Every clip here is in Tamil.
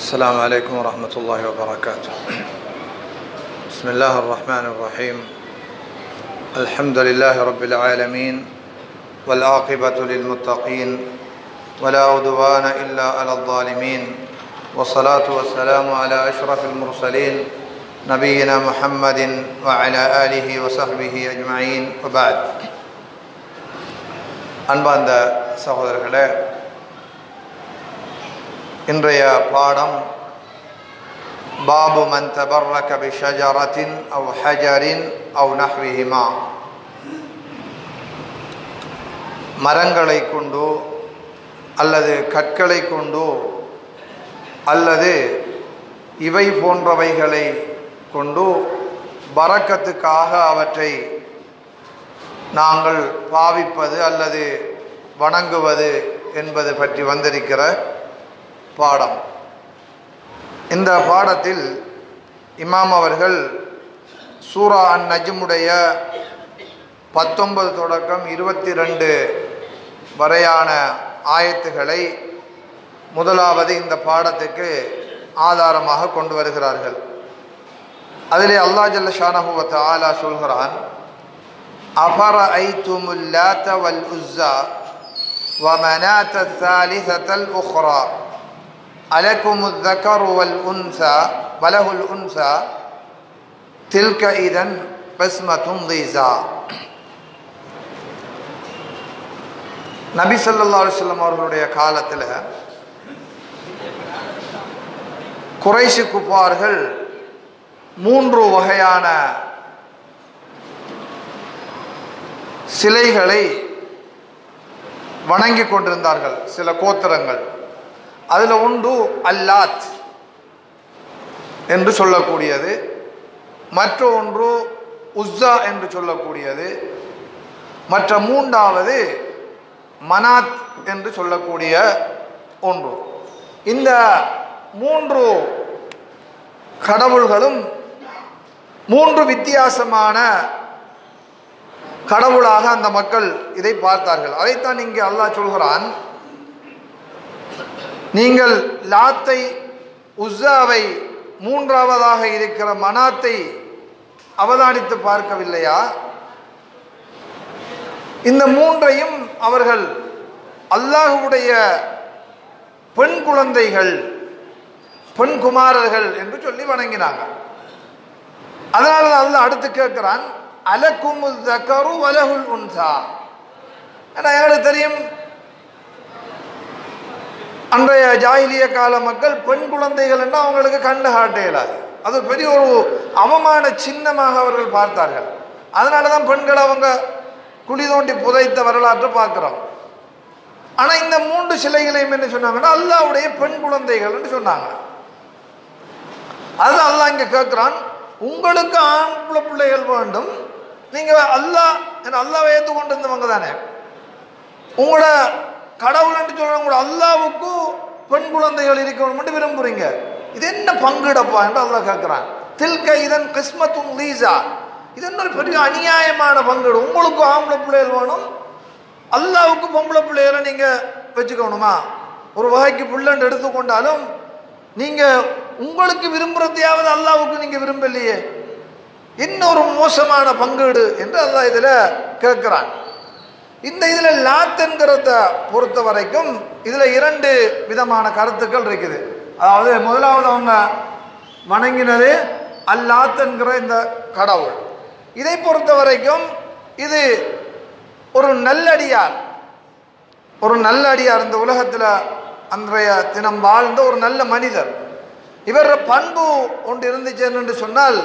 السلام عليكم ورحمة الله وبركاته بسم الله الرحمن الرحيم الحمد لله رب العالمين والعاقبة للمتقين ولا عدوان إلا على الظالمين والصلاة والسلام على أشرف المرسلين نبينا محمد وعلى آله وصحبه أجمعين وبعد அன்பார்ந்த சகோதரர்களே இன்றைய பாடம் பாபு மன் தபர்ரக பிஷஜரத்தின் அவ் ஹஜரின் அவ் நஹ்விஹிமா மரங்களை கொண்டு அல்லது கற்களை கொண்டு அல்லது இவை போன்றவைகளை கொண்டு பறக்கத்துக்காக அவற்றை நாங்கள் பாவிப்பது அல்லது வணங்குவது என்பது பற்றி வந்திருக்கிற பாடம் இந்த பாடத்தில் இமாம் அவர்கள் சூரா அன் நஜ்முடைய பத்தொன்பது தொடக்கம் இருபத்தி ரெண்டு வரையான ஆயத்துகளை முதலாவது இந்த பாடத்துக்கு ஆதாரமாக கொண்டு வருகிறார்கள் அதிலே அல்லா ஜல்ல ஷானஹுவத் ஆலா சொல்கிறான் அஃபர ஐத்துமுல்லாத்த வல் உஸ்ஸா ومناة الثالثة الأخرى ألكم الذكر والأنثى وله الأنثى تلك إذا قسمة ضيزى நபி சொல்லா அலுவலம் அவர்களுடைய காலத்தில் குறைஷு குப்பார்கள் மூன்று வகையான சிலைகளை வணங்கி கொண்டிருந்தார்கள் சில கோத்திரங்கள் அதில் ஒன்று அல்லாத் என்று சொல்லக்கூடியது மற்ற ஒன்று உஸ்ஸா என்று சொல்லக்கூடியது மற்ற மூன்றாவது மனாத் என்று சொல்லக்கூடிய ஒன்று இந்த மூன்று கடவுள்களும் மூன்று வித்தியாசமான கடவுளாக அந்த மக்கள் இதை பார்த்தார்கள் அதைத்தான் இங்கே அல்லாஹ் சொல்கிறான் நீங்கள் லாத்தை உஸ்ஸாவை மூன்றாவதாக இருக்கிற மனாத்தை அவதானித்து பார்க்கவில்லையா இந்த மூன்றையும் அவர்கள் அல்லாஹுடைய பெண் குழந்தைகள் பெண் குமாரர்கள் என்று சொல்லி வணங்கினாங்க அதனால அல்லாஹ் அடுத்து கேட்கிறான் அலக்கும் தக்கரு வலகுல் உன்சா ஏன்னா எங்களுக்கு தெரியும் அன்றைய ஜாகிலிய கால மக்கள் பெண் குழந்தைகள் என்று அவங்களுக்கு கண்டு காட்ட இயலாது அது பெரிய ஒரு அவமான சின்னமாக அவர்கள் பார்த்தார்கள் அதனால தான் பெண்கள் அவங்க குழி தோண்டி புதைத்த வரலாற்றை பார்க்குறோம் ஆனால் இந்த மூன்று சிலைகளையும் என்ன சொன்னாங்கன்னா அல்லாவுடைய பெண் குழந்தைகள் என்று சொன்னாங்க அதுதான் அல்லாஹ் இங்கே கேட்குறான் உங்களுக்கு ஆண் பிள்ளைகள் வேண்டும் நீங்கள் அல்லாஹ் அல்லாவை ஏற்று கொண்டு இருந்தவங்க தானே உங்களோட கடவுள்னு சொல்ற உங்களோட அல்லாவுக்கும் பெண் குழந்தைகள் இருக்கணும்னு விரும்புறீங்க இது என்ன பங்குடப்பா என்று அல்லாஹ் கேட்குறான் தில்க இதன் கிஸ்மத்தும் லீசா இது என்ன பெரிய அநியாயமான பங்குடு உங்களுக்கும் ஆம்பளை பிள்ளைகள் வேணும் அல்லாவுக்கு பொம்பளை பிள்ளைகளை நீங்கள் வச்சுக்கணுமா ஒரு வகைக்கு பிள்ளைன்னு எடுத்துக்கொண்டாலும் நீங்கள் உங்களுக்கு விரும்புறதையாவது அல்லாவுக்கு நீங்கள் விரும்பலையே இன்னொரு மோசமான பங்கீடு என்று அல்லாஹ் இதில் கேட்குறான் இந்த இதில் லாத் என்கிறத பொறுத்த வரைக்கும் இதில் இரண்டு விதமான கருத்துக்கள் இருக்குது அதாவது முதலாவது அவங்க வணங்கினது அல்லாத் என்கிற இந்த கடவுள் இதை பொறுத்த வரைக்கும் இது ஒரு நல்லடியார் ஒரு நல்லடியார் இந்த உலகத்தில் அன்றைய தினம் வாழ்ந்த ஒரு நல்ல மனிதர் இவர் பண்பு ஒன்று இருந்துச்சு என்று சொன்னால்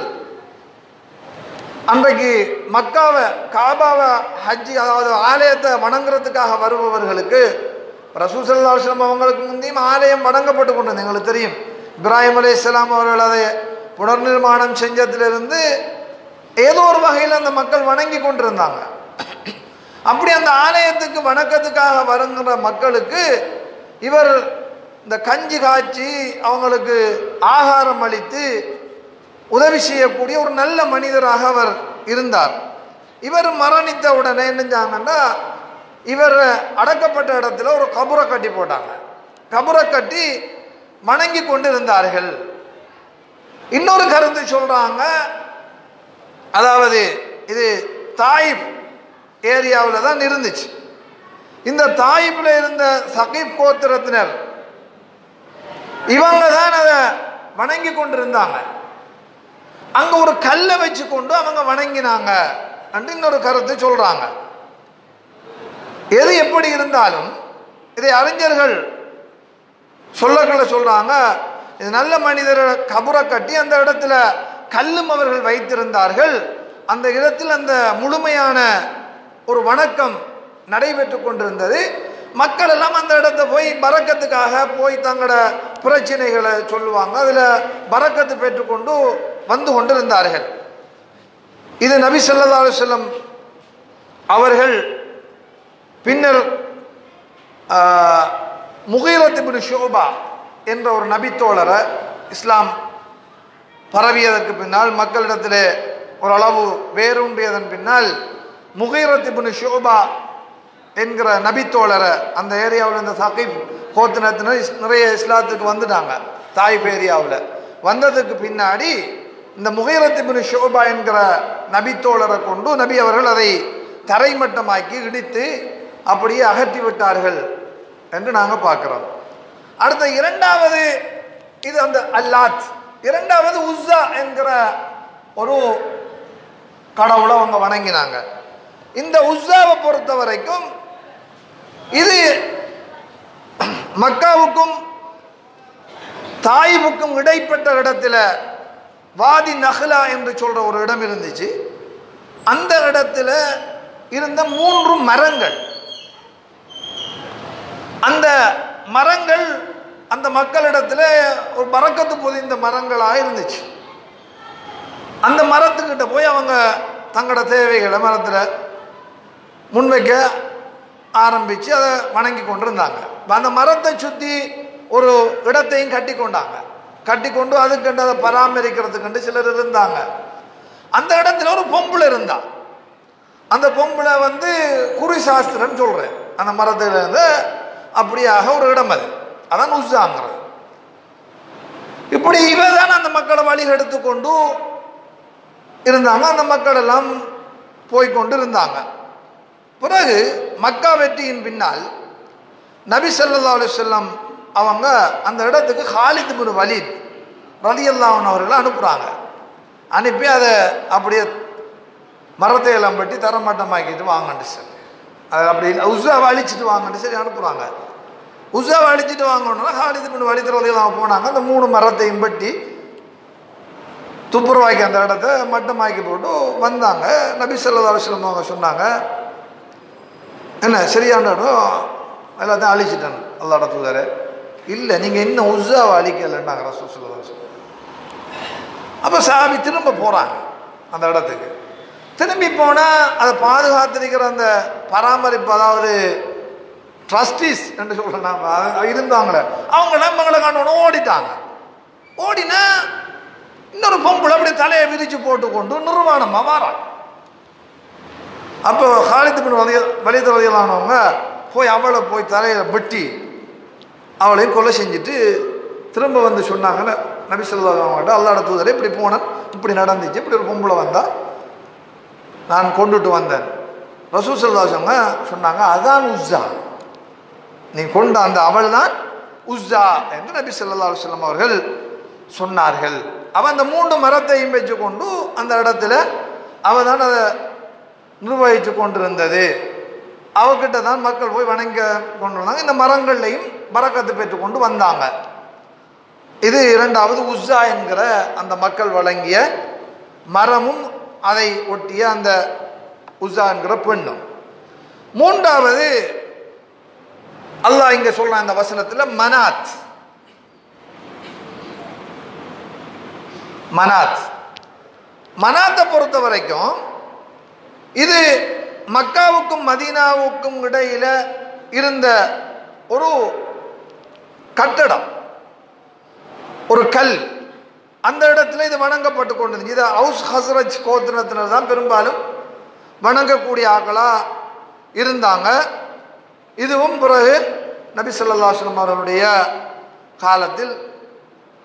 அன்றைக்கு மக்காவை காபாவை ஹஜ்ஜி அதாவது ஆலயத்தை வணங்குறதுக்காக வருபவர்களுக்கு ரசூசல்லாஸ்லம் அவங்களுக்கு முந்தையும் ஆலயம் வணங்கப்பட்டு கொண்டது எங்களுக்கு தெரியும் இப்ராஹிம் அலி இஸ்லாம் அவர்கள் அதை புனர்நிர்மாணம் செஞ்சதிலிருந்து ஏதோ ஒரு வகையில் அந்த மக்கள் வணங்கி கொண்டிருந்தாங்க அப்படி அந்த ஆலயத்துக்கு வணக்கத்துக்காக வருங்கிற மக்களுக்கு இவர் இந்த கஞ்சி காய்ச்சி அவங்களுக்கு ஆகாரம் அளித்து உதவி செய்யக்கூடிய ஒரு நல்ல மனிதராக அவர் இருந்தார் இவர் மரணித்த உடனே என்னஞ்சாங்கன்னா இவர் அடக்கப்பட்ட இடத்துல ஒரு கபரை கட்டி போட்டாங்க கபரை கட்டி வணங்கி கொண்டிருந்தார்கள் இன்னொரு கருத்து சொல்றாங்க அதாவது இது தாயிப் ஏரியாவில் தான் இருந்துச்சு இந்த தாயிப்பில் இருந்த சகீப் கோத்திரத்தினர் இவங்க தான் அதை வணங்கி கொண்டிருந்தாங்க அங்க ஒரு கல்லை வச்சு கொண்டு அவங்க வணங்கினாங்க என்று இன்னொரு கருத்து சொல்றாங்க எது எப்படி இருந்தாலும் இதை அறிஞர்கள் சொல்லக்களை சொல்றாங்க இது நல்ல மனிதரை கபரை கட்டி அந்த இடத்துல கல்லும் அவர்கள் வைத்திருந்தார்கள் அந்த இடத்தில் அந்த முழுமையான ஒரு வணக்கம் நடைபெற்று கொண்டிருந்தது மக்கள் எல்லாம் அந்த இடத்த போய் பறக்கத்துக்காக போய் தங்களோட பிரச்சனைகளை சொல்லுவாங்க அதில் பறக்கத்து பெற்றுக்கொண்டு வந்து கொண்டிருந்தார்கள் இது நபி ஸல்லல்லாஹு அலைஹி வஸல்லம் அவர்கள் பின்னர் முகீரத் இப்னு ஷோபா என்ற ஒரு நபித்தோழரை இஸ்லாம் பரவியதற்கு பின்னால் மக்களிடத்திலே ஓரளவு வேரூன்றியதன் பின்னால் முகீரத் இப்னு ஷோபா என்கிற நபித்தோழரை அந்த ஏரியாவில் இருந்த சகீப் கோத்தினத்தினர் இஸ்- நிறைய இஸ்லாத்துக்கு வந்துட்டாங்க தாய்ப் ஏரியாவில் வந்ததுக்கு பின்னாடி இந்த முகீரத் இப்னு ஷோபா என்கிற நபித்தோழரை கொண்டு நபி அவர்கள் அதை தரைமட்டமாக்கி இடித்து அப்படியே அகற்றி விட்டார்கள் என்று நாங்கள் பார்க்கிறோம் அடுத்த இரண்டாவது இது அந்த அல்லாத் இரண்டாவது உஸ்ஸா என்கிற ஒரு கடவுளை அவங்க வணங்கினாங்க இந்த உஸ்ஸாவை பொறுத்த வரைக்கும் இது மக்காவுக்கும் தாயிபுக்கும் இடைப்பட்ட இடத்துல வாதி நஹ்லா என்று சொல்ற ஒரு இடம் இருந்துச்சு அந்த இடத்துல இருந்த மூன்று மரங்கள் அந்த மரங்கள் அந்த மக்களிடத்துல ஒரு பறக்கத்து பொதிந்த மரங்களாக இருந்துச்சு அந்த மரத்துக்கிட்ட போய் அவங்க தங்களோட தேவைகளை மரத்தில் முன்வைக்க ஆரம்பித்து அதை வணங்கி கொண்டிருந்தாங்க இப்ப அந்த மரத்தை சுற்றி ஒரு இடத்தையும் கட்டி கொண்டாங்க கட்டி கொண்டு அதுக்கண்டு அதை பராமரிக்கிறதுக்கண்டு சிலர் இருந்தாங்க அந்த இடத்துல ஒரு பொம்பளை இருந்தா அந்த பொம்பளை வந்து குறி சாஸ்திரம்னு சொல்கிறேன் அந்த மரத்துல இருந்து அப்படியாக ஒரு இடம் அது அதான் உஸ்ஸாங்கிறது இப்படி இவ தான் அந்த மக்களை வழி எடுத்துக்கொண்டு இருந்தாங்க அந்த மக்கள் எல்லாம் போய்க்கொண்டு இருந்தாங்க பிறகு மக்கா வெற்றியின் பின்னால் நபி ஸல்லல்லாஹு அலைஹி வஸல்லம் அவங்க அந்த இடத்துக்கு ஹாலித் பின் வலீத் ரலியல்லாஹு அவர்களை அனுப்புகிறாங்க அனுப்பி அதை அப்படியே மரத்தை எல்லாம் பட்டி தரமட்டமாக்கிட்டு வாங்கன்னு சொல்லி அதை அப்படி உஸ்ஸாவை அழிச்சிட்டு வாங்கன்னு சொல்லி அனுப்புகிறாங்க உஸ்ஸாவை அழிச்சிட்டு வாங்கணும்னா ஹாலித் பின் வலீத் ரலியல்லாஹு போனாங்க அந்த மூணு மரத்தையும் பட்டி துப்புரவாக்கி அந்த இடத்த மட்டமாக்கி போட்டு வந்தாங்க நபி ஸல்லல்லாஹு அலைஹி வஸல்லம் அவங்க சொன்னாங்க என்ன சரியான இடம் எல்லாத்தையும் அழிச்சிட்டேன் அல்லாட தூதரே இல்லை நீங்கள் இன்னும் உஸ்ஸாவை அழிக்கலைன்னாங்க ரசூல் ஸல்லல்லாஹு அலைஹி வஸல்லம் அப்போ சாமி திரும்ப போகிறாங்க அந்த இடத்துக்கு திரும்பி போனால் அதை பாதுகாத்திருக்கிற அந்த பராமரிப்பு அதாவது ட்ரஸ்டீஸ் என்று சொல்கிறேன் நாம அது இருந்தாங்களே அவங்க நம்மங்களை கண்டோன்னு ஓடிட்டாங்க ஓடினா இன்னொரு பொம்பளை அப்படி தலையை விரிச்சு போட்டு கொண்டு நிர்வாணமாக வாரான் அப்போ ஹாலித் பின் வலிய வலித வலியலானவங்க போய் அவளை போய் தலையில் வெட்டி அவளையும் கொலை செஞ்சுட்டு திரும்ப வந்து சொன்னாங்க நபி சொல்லா அவங்கள்ட்ட அல்லாட தூதரை இப்படி போனேன் இப்படி நடந்துச்சு இப்படி ஒரு பொம்பளை வந்தா நான் கொண்டுட்டு வந்தேன் ரசூ சொல்லாசவங்க சொன்னாங்க அதான் உஸ்ஸா நீ கொண்ட அந்த அவள் தான் உஸ்ஸா என்று நபி ஸல்லல்லாஹு அலைஹி வஸல்லம் அவர்கள் சொன்னார்கள் அவன் அந்த மூன்று மரத்தையும் வச்சு கொண்டு அந்த இடத்துல அவ தான் அதை நிர்வகித்து கொண்டிருந்தது அவகிட்ட தான் மக்கள் போய் வணங்க கொண்டு வந்தாங்க இந்த மரங்கள்லையும் பறக்கத்து பெற்று கொண்டு வந்தாங்க இது இரண்டாவது உஸ்ஸா என்கிற அந்த மக்கள் வழங்கிய மரமும் அதை ஒட்டிய அந்த உஸ்ஸா என்கிற பெண்ணும் மூன்றாவது அல்லாஹ் இங்க சொல்றான் இந்த வசனத்துல மனாத் மனாத் மனாத்தை பொறுத்த வரைக்கும் இது மக்காவுக்கும் மதீனாவுக்கும் இடையில இருந்த ஒரு கட்டடம் ஒரு கல் அந்த இடத்துல இது வணங்கப்பட்டு கொண்டிருந்துச்சு இது ஹவுஸ் ஹஸ்ரஜ் கோத்திரத்தினர் தான் பெரும்பாலும் வணங்கக்கூடிய ஆக்களா இருந்தாங்க இதுவும் பிறகு நபி ஸல்லல்லாஹு அலைஹி வஸல்லம் அவர்களுடைய காலத்தில்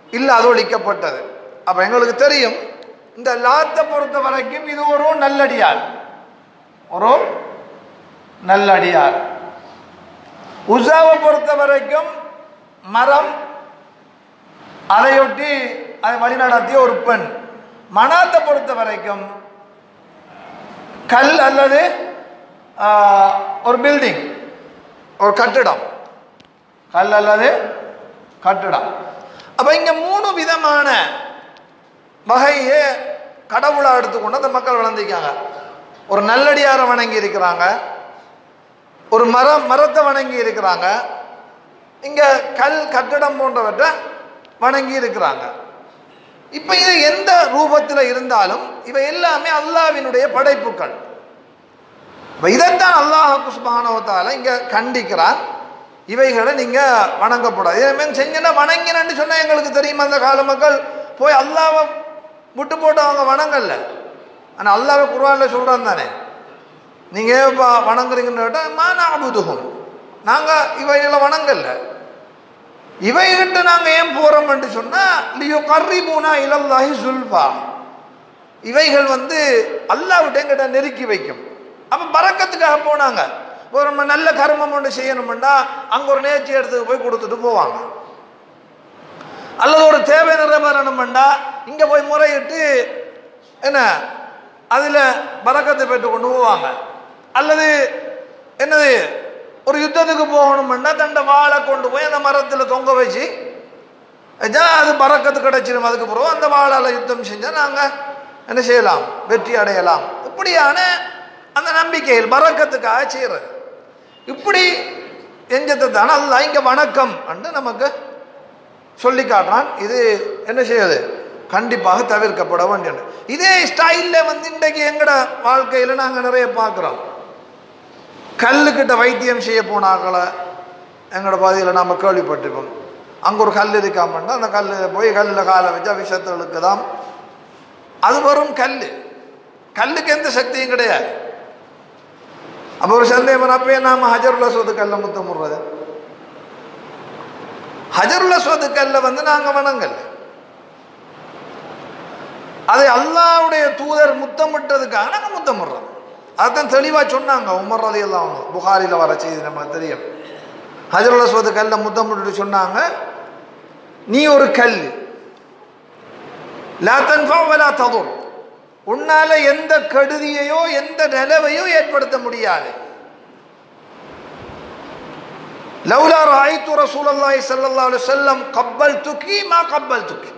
இல்லை அது ஒழிக்கப்பட்டது அப்போ எங்களுக்கு தெரியும் இந்த லாத்தை பொறுத்த வரைக்கும் இது ஒரு நல்லடியார் ஒரு நல்லடியார் உசாவை பொறுத்த வரைக்கும் மரம் அதையொட்டி அதை வழிநடத்திய ஒரு பெண் மனாத்தை பொறுத்த வரைக்கும் கல் அல்லது ஆஹ், ஒரு பில்டிங் ஒரு கட்டிடம் கல் அல்லது கட்டிடம் அப்ப இங்க மூணு விதமான வகையை கடவுளா எடுத்துக்கொண்டு அந்த மக்கள் வளர்ந்திருக்காங்க ஒரு நல்லடியாரை வணங்கி இருக்கிறாங்க ஒரு மரம் மரத்தை வணங்கி இருக்கிறாங்க இங்க கல் கட்டிடம் போன்றவற்றை வணங்கி இருக்கிறாங்க இப்ப இது எந்த ரூபத்தில் இருந்தாலும் இவை எல்லாமே அல்லாவினுடைய படைப்புகள் இப்ப இதைத்தான் அல்லாஹ் சுபானவத்தால இங்க கண்டிக்கிறான் இவைகளை நீங்க வணங்கக்கூடாது இதே செஞ்சனா வணங்கினு சொன்னா எங்களுக்கு தெரியுமா அந்த கால மக்கள் போய் அல்லாவை விட்டு போட்டு அவங்க வணங்கல்ல ஆனா அல்லாவை குர்ஆன்ல சொல்றான் தானே நீங்க இப்போ வணங்குறீங்கன்னு கேட்டால் மான அபுதுகும் நாங்க இவைகளை வணங்கல்ல இவைகிட்ட நாங்க ஏன் போறோம்னு சொன்னா லியோ கர்ரி பூனா இலல்லாஹி சுல்பா இவைகள் வந்து அல்லாவிட்ட எங்கிட்ட நெருக்கி வைக்கும் அப்ப பறக்கத்துக்காக போனாங்க ஒரு நம்ம நல்ல கர்மம் ஒன்று செய்யணும்னா அங்க ஒரு நேர்ச்சி இடத்துக்கு போய் கொடுத்துட்டு போவாங்க அல்லது ஒரு தேவை நிறைவேறணும்னா இங்க போய் முறையிட்டு என்ன அதுல பறக்கத்தை பெற்று கொண்டு போவாங்க அல்லது என்னது ஒரு யுத்தத்துக்கு போகணும்னா தண்டை வாழை கொண்டு போய் அந்த மரத்துல தொங்க வச்சு வச்சா அது பறக்கத்து கிடைச்சிடும் அதுக்கு பிறகு அந்த வாழால யுத்தம் செஞ்சா நாங்க என்ன செய்யலாம் வெற்றி அடையலாம் இப்படியான அந்த நம்பிக்கைகள் பறக்கத்துக்காக செய்யறது இப்படி எஞ்சத்தை தானே அல்லாஹ் இங்க வணக்கம் என்று நமக்கு சொல்லி காட்டுறான் இது என்ன செய்யுது கண்டிப்பாக தவிர்க்கப்பட வேண்டியது இதே ஸ்டைலில் வந்து இன்றைக்கு எங்கட வாழ்க்கையில் நாங்கள் நிறைய பார்க்குறோம் கல்லுக்கிட்ட வைத்தியம் செய்ய போனாக்களை எங்களோட பகுதியில் நாம் கேள்விப்பட்டிருப்போம் அங்கே ஒரு கல் இருக்காமன்னா அந்த கல் போய் கல்லில் காலை வச்சா விஷயத்துகளுக்கு தான் அது வரும் கல் கல்லுக்கு எந்த சக்தியும் கிடையாது அப்போ ஒரு சந்தேகம் அப்பயே நாம் ஹஜருல்ல சோது கல்லை முத்தம் முடுறது ஹஜருல்ல சோது கல்லை வந்து நாங்கள் வணங்கல் அதை அல்லாவுடைய தூதர் முத்தமிட்டதுக்காக நாங்கள் முத்தமிடுறோம் அதான் தெளிவாக சொன்னாங்க உமர் ரதி எல்லாம் புகாரில் வர செய்தி நமக்கு தெரியும் ஹஜருல்ல சோது கல்லை முத்தமிட்டு சொன்னாங்க நீ ஒரு கல் லா தன்ஃபா வலா ததுர் உன்னால எந்த கெடுதியையோ எந்த நிலவையோ ஏற்படுத்த முடியாது லவ்லா ராய்த்து ரசூலல்லாஹி ஸல்லல்லாஹு அலைஹி வஸல்லம் கப்பல்துகி மா கப்பல்துகி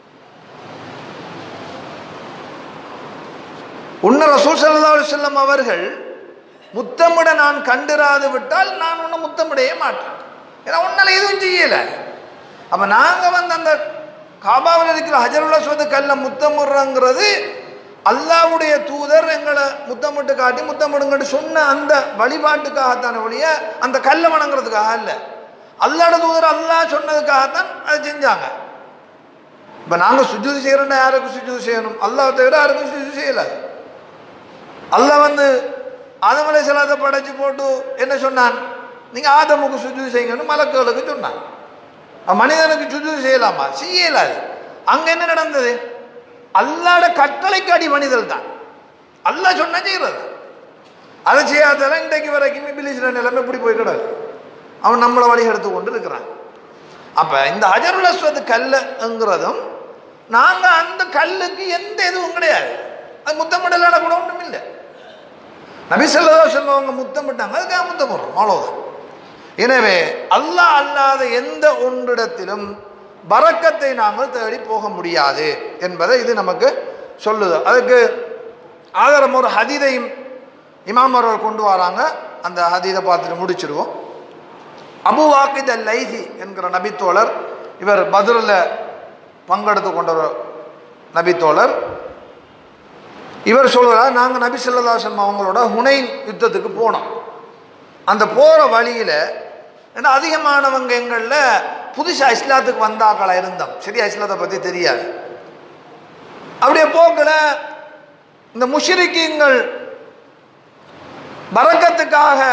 உன்ன ரசூல் ஸல்லல்லாஹு அலைஹி வஸல்லம் அவர்கள் முத்தமிட நான் கண்டிராது விட்டால் நான் உன்னை முத்தமிடவே மாட்டேன் ஏன்னா உன்னால எதுவும் செய்யல அப்ப நாங்க வந்து அந்த காபாவில் இருக்கிற ஹஜருல்லா சோது கல்ல முத்தமிடுறங்கிறது அல்லாவுடைய தூதர் எங்களை முத்தமிட்டு காட்டி முத்தமிடுங்கன்னு சொன்ன அந்த வழிபாட்டுக்காகத்தான ஒழிய அந்த கல்லை வணங்குறதுக்காக இல்லை அல்லாட தூதர் அல்லாஹ் சொன்னதுக்காகத்தான் அதை செஞ்சாங்க இப்போ நாங்கள் சுஜூதி செய்கிறோன்னா யாருக்கும் சுஜூதி செய்யணும் அல்லாஹ் தவிர யாருக்கும் சுஜூதி செய்யலாது அல்லாஹ் வந்து ஆதம் அலை சலாத்தை படைச்சு போட்டு என்ன சொன்னான் நீங்கள் ஆதமுக்கு சுஜூதி செய்யுங்கன்னு மலக்குகளுக்கு சொன்னான் அப்ப மனிதனுக்கு சுஜூதி செய்யலாமா செய்யலாது அங்க என்ன நடந்தது அல்லாட கட்டளைக்கு அடி மனிதல் தான் அல்லாஹ் சொன்னா செய்யறது அதை செய்யாதால இன்றைக்கு வரைக்கும் இபிலிஸ்ல நிலைமை இப்படி போய் கிடக்கு அவன் நம்மளை வழி எடுத்து கொண்டு இருக்கிறான் அப்ப இந்த அஜருல் அஸ்வத் கல்லுங்கிறதும் நாங்க அந்த கல்லுக்கு எந்த இதுவும் கிடையாது அது முத்தமிடலான கூட ஒன்றும் இல்லை நபி சொல்லதா சொன்னவங்க முத்தமிட்டாங்க அதுக்காக முத்தமிடுறோம் அவ்வளவுதான் எனவே அல்லாஹ் அல்லாத எந்த ஒன்றிடத்திலும் பறக்கத்தை நாங்கள் தேடி போக முடியாது என்பதை இது நமக்கு சொல்லுது அதுக்கு ஆதாரம் ஒரு ஹதீதையும் இமாம் அவர்கள் கொண்டு வராங்க அந்த ஹதீதை பார்த்துட்டு முடிச்சிடுவோம் அபு வாக்கித் அல் லைசி என்கிற நபித்தோழர் இவர் பத்ரில் பங்கெடுத்து கொண்ட ஒரு நபித்தோழர் இவர் சொல்கிறார் நாங்கள் நபி ஸல்லல்லாஹு அவங்களோட ஹுனைன் யுத்தத்துக்கு போனோம் அந்த போகிற வழியில் ஏன்னா அதிகமானவங்க எங்களில் புதுசாக இஸ்லாத்துக்கு வந்தாக்களா இருந்தோம் சரியா இஸ்லாத்தை பற்றி தெரியாது அப்படியே போக்கில் இந்த முஷிரிக்கீங்கள் பறக்கத்துக்காக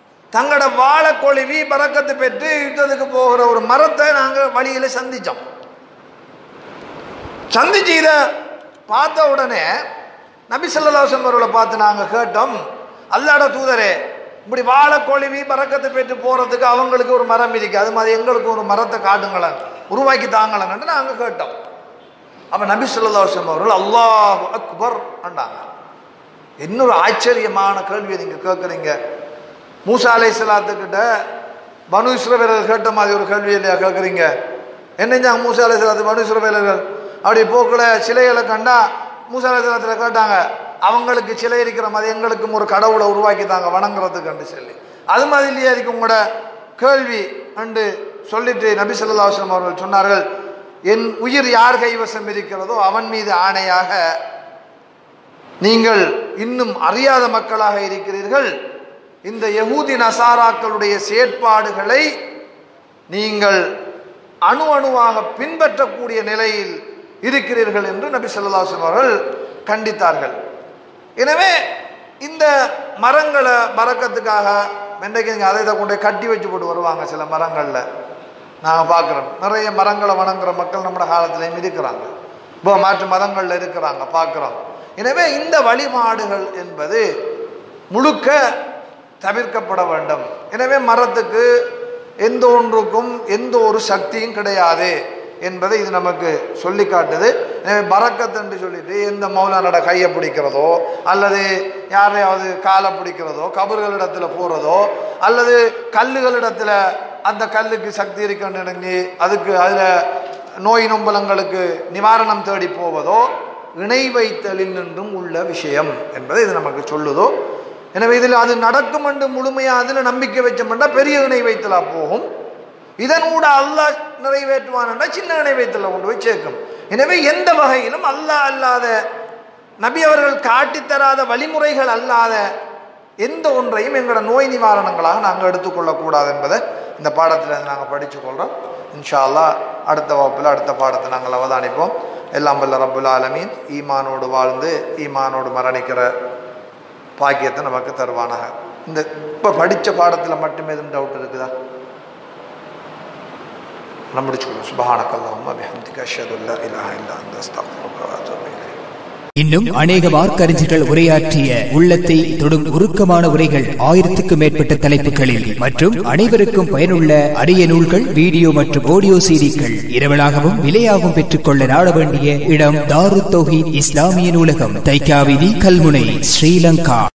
தங்களோட வாழை கொழுவி பறக்கத்து பெற்று யுத்தத்துக்கு போகிற ஒரு மரத்தை நாங்கள் வழியில் சந்தித்தோம் சந்திச்சு இதை பார்த்த உடனே நபி ஸல்லல்லாஹு அவர்களை பார்த்து நாங்கள் கேட்டோம் அல்லாட தூதரே இப்படி வாழை கொழுவி பறக்கத்தை பெற்று போகிறதுக்கு அவங்களுக்கு ஒரு மரம் இருக்கு அது மாதிரி எங்களுக்கு ஒரு மரத்தை காட்டுங்களேன் உருவாக்கி தாங்களேன்னு நாங்கள் கேட்டோம் அப்போ நபி ஸல்லல்லாஹு அலைஹி அவர்கள் அல்லாஹ் அக்பர் அண்டாங்க இன்னொரு ஆச்சரியமான கேள்வியை நீங்கள் கேட்குறீங்க மூசா அலை சலாத்துக்கிட்ட பனு இஸ்ரவேலர்கள் கேட்ட மாதிரி ஒரு கேள்வி இல்லையா கேட்குறீங்க என்னஞ்சாங்க மூசா அலை சலாத்து பனு இஸ்ரவேலர்கள் அப்படி போக்கில் சிலைகளை கண்டா மூசா அலை சலாத்தில் கேட்டாங்க அவங்களுக்கு சிலை இருக்கிற மாதிரி எங்களுக்கும் ஒரு கடவுளை உருவாக்கி தாங்க வணங்குறதுக்கு கண்டு சொல்லி அது மாதிரி இல்லையா இருக்கு உங்களோட கேள்வி அண்டு சொல்லிட்டு நபி ஸல்லல்லாஹு அலைஹி வஸல்லம் அவர்கள் சொன்னார்கள் என் உயிர் யார் கைவசம் இருக்கிறதோ அவன் மீது ஆணையாக நீங்கள் இன்னும் அறியாத மக்களாக இருக்கிறீர்கள் இந்த யகூதி நசாராக்களுடைய செயற்பாடுகளை நீங்கள் அணு அணுவாக பின்பற்றக்கூடிய நிலையில் இருக்கிறீர்கள் என்று நபி ஸல்லல்லாஹு அலைஹி அவர்கள் கண்டித்தார்கள் எனவே இந்த மரங்களை மறக்கத்துக்காக வெண்டைக்கு நீங்கள் அதை இதை கொண்டு போய் கட்டி வச்சு போட்டு வருவாங்க சில மரங்களில் நாங்கள் பார்க்குறோம் நிறைய மரங்களை வணங்குற மக்கள் நம்ம காலத்துலேயும் இருக்கிறாங்க இப்போ மாற்று மதங்களில் இருக்கிறாங்க பார்க்குறோம் எனவே இந்த வழிபாடுகள் என்பது முழுக்க தவிர்க்கப்பட வேண்டும் எனவே மரத்துக்கு எந்த ஒன்றுக்கும் எந்த ஒரு சக்தியும் கிடையாது என்பதை இது நமக்கு சொல்லி காட்டுது எனவே பறக்கத் என்று சொல்லிட்டு எந்த மௌலானோட கையை பிடிக்கிறதோ அல்லது யாரையாவது காலை பிடிக்கிறதோ கபர்களிடத்துல போகிறதோ அல்லது கல்லுகளிடத்துல அந்த கல்லுக்கு சக்தி இருக்குன்னு நினைஞ்சு அதுக்கு அதில் நோய் நொம்பலங்களுக்கு நிவாரணம் தேடி போவதோ இணை வைத்தலில் நின்றும் உள்ள விஷயம் என்பதை இது நமக்கு சொல்லுதோ எனவே இதில் அது நடக்கும் என்று முழுமையாக அதில் நம்பிக்கை வச்சோம்னா பெரிய இணை வைத்தலா போகும் இதனூட அல்லாஹ் நிறைவேற்றுவான்னா சின்ன இணை வைத்தல கொண்டு போய் சேர்க்கும் எனவே எந்த வகையிலும் அல்லாஹ் அல்லாத நபி அவர்கள் காட்டித்தராத வழிமுறைகள் அல்லாத எந்த ஒன்றையும் எங்களோட நோய் நிவாரணங்களாக நாங்கள் எடுத்துக்கொள்ளக்கூடாது என்பதை இந்த பாடத்தில் நாங்கள் படித்து கொள்கிறோம் இன்ஷா அல்லாஹ் அடுத்த வகுப்பில் அடுத்த பாடத்தை நாங்கள் அவதானிப்போம் எல்லாம் வல்ல ரப்புல் ஆலமீன் ஈமானோடு வாழ்ந்து ஈமானோடு மரணிக்கிற பாக்கியத்தை நமக்கு தருவானாக இந்த இப்போ படித்த பாடத்தில் மட்டுமே எதுவும் டவுட் இருக்குதா நம்ம முடிச்சுக்கணும் சுபஹானக்கல்லாஹும்ம பிஹம்திக அஷ்ஹது அல்லா இலாஹ இல்லா அன்த அஸ்தக்ஃபிருக வ அத்தூபு இலைக் இன்னும் அநேக வார்க்கறிஞர்கள் உரையாற்றிய உள்ளத்தை தொடும் உருக்கமான உரைகள் ஆயிரத்துக்கும் மேற்பட்ட தலைப்புகளில் மற்றும் அனைவருக்கும் பயனுள்ள அரிய நூல்கள் வீடியோ மற்றும் ஆடியோ சீடிக்கள் இரவலாகவும் விலையாகவும் பெற்றுக்கொள்ள நாட வேண்டிய இடம் தாரு தௌஹீத் இஸ்லாமிய நூலகம் தைக்காவிதி கல்முனை ஸ்ரீலங்கா